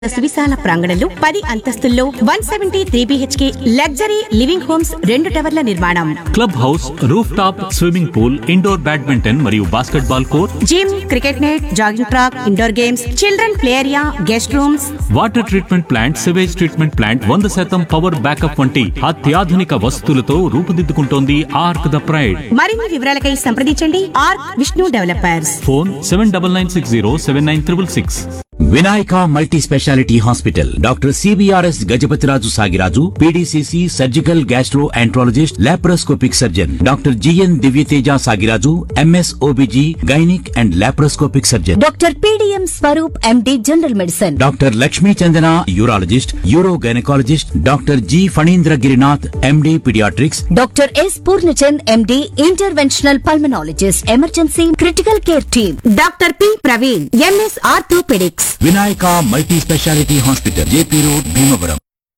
సువిశాల ప్రాంగణంలో పది అంతస్తుల్లో one seventy three B H K luxury living homes రెండు టవర్ల నిర్మాణం club house roof top swimming pool indoor badminton మరియు basketball court gym cricket net jogging track indoor games children play area guest rooms water treatment plant sewage treatment plant వంద శాతం power backup వంటి అత్యాధునిక వసతులతో రూపుదిద్దుకుంటోంది arc the pride మరిన్ని వివరాలకై సంప్రదించండి Arc Vishnu developers phone seven double nine six zero seven nine triple six Vinayaka multi speciality hospital doctor C B R S Gajapathiraju Sagiraju P D C C surgical gastroenterologist laparoscopic surgeon doctor G N Divyateja Sagiraju M S O B G gynaec and laparoscopic surgeon doctor P D M Swaroop M D general medicine doctor Lakshmi Chandana urologist uro gynaecologist doctor G Phanindra Girinath M D paediatrics doctor S Purnachand M D interventional pulmonologist emergency critical care team doctor P Praveen M S orthopaedics Vinayaka multi speciality hospital J P road Bhimavaram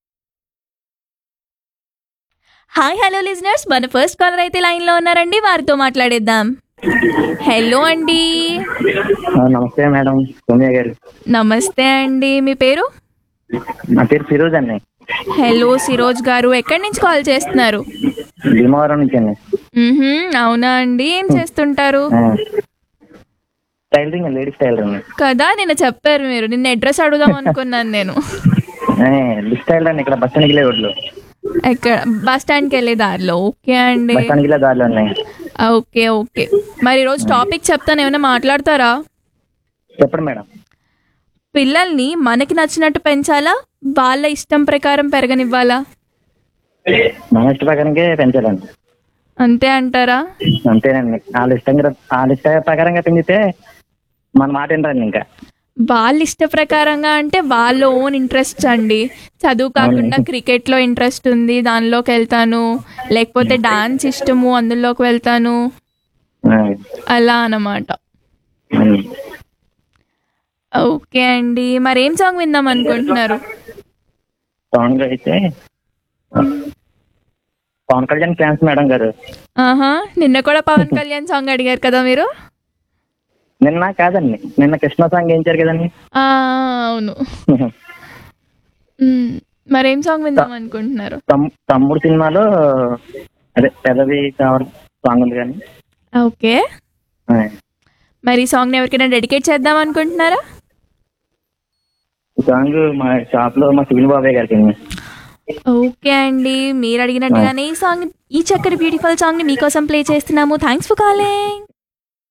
hi hello listeners మన first caller అయితే line లో ఉన్నారండి వారితో మాట్లాడేద్దాం hello అండి ఆ, నమస్తే madam Somya గారు నమస్తే అండి మీ పేరు నా పేరు ఫిరోజ్ అండి హలో సిరోజ్ గారు ఎక్కడి నుంచి కాల్ చేస్తున్నారు భీమవరం నుంచి అండి మ్మ్హ్మ్, అవునా అండి ఏం చేస్తుంటారు ఆ. టైలరింగ్ లేడీస్ టైలరింగ్ కదా నిన్న చెప్పారు మీరు నిన్న అడ్రస్ అడుగుదాం అనుకున్నాను నేను లిస్ట్ టైలర్ అండి ఇక్కడ బస్ స్టాండ్కి వెళ్ళే రోడ్లు ఎక్కడ బస్ స్టాండ్కి వెళ్ళే దారిలో ఓకే అండి బస్ స్టాండ్కి వెళ్ళే దారిలో ఉన్నాయి ఓకే ఓకే మరి ఈరోజు టాపిక్ చెప్తాను ఏమైనా మాట్లాడతారా చెప్పండి మేడం పిల్లల్ని మనకి నచ్చినట్టు పెంచాలా వాళ్ళ ఇష్టం ప్రకారం పెరగనివ్వాలా మన ఇష్ట ప్రకారంగా పెంచాలండి అంతే అంటారా అంతేనండి వాళ్ళ ఇష్టంగా వాళ్ళ ఇష్ట ప్రకారంగా పెంచితే మన మాట వినరండి ఇంకా వాళ్ళ ఇష్ట ప్రకారంగా అంటే వాళ్ళ ఓన్ ఇంట్రెస్ట్ అండి చదువు కాకుండా క్రికెట్ లో ఇంట్రెస్ట్ ఉంది దానిలోకి వెళ్తాను లేకపోతే డాన్స్ ఇష్టము అందులోకి వెళ్తాను ఆ. అలా అన్నమాట ఉమ్. ఓకే అండి మరి ఏం సాంగ్ విందాం అనుకుంటున్నారు సాంగ్ అయితే పవన్ కళ్యాణ్ ఫ్యాన్స్ మేడం గారు ఆహా నిన్న కూడా పవన్ కళ్యాణ్ సాంగ్ అడిగారు కదా మీరు నిన్న కాదండి నిన్న కృష్ణ సాంగ్ వేయించారు కదండి ఆ, అవును మ్, మరేం సాంగ్ విందాం అనుకుంటున్నారు తమ్- తమ్ముడు సినిమాలో అదే పెదవి కావాలి సాంగ్ ఉంది కానీ ఓకే ఆ. మరి ఈ సాంగ్ ఎవరికైనా డెడికేట్ చేద్దాం అనుకుంటున్నారా ఈ సాంగ్ మా షాప్ లో మా సివిల్ బాబాయ్ గారికి అండి. ఓకే అండి మీరు అడిగినట్టుగానే ఈ సాంగ్ ఈ చక్కటి బ్యూటిఫుల్ సాంగ్ ని మీకోసం ప్లే చేస్తున్నాము థ్యాంక్స్ ఫర్ కాలింగ్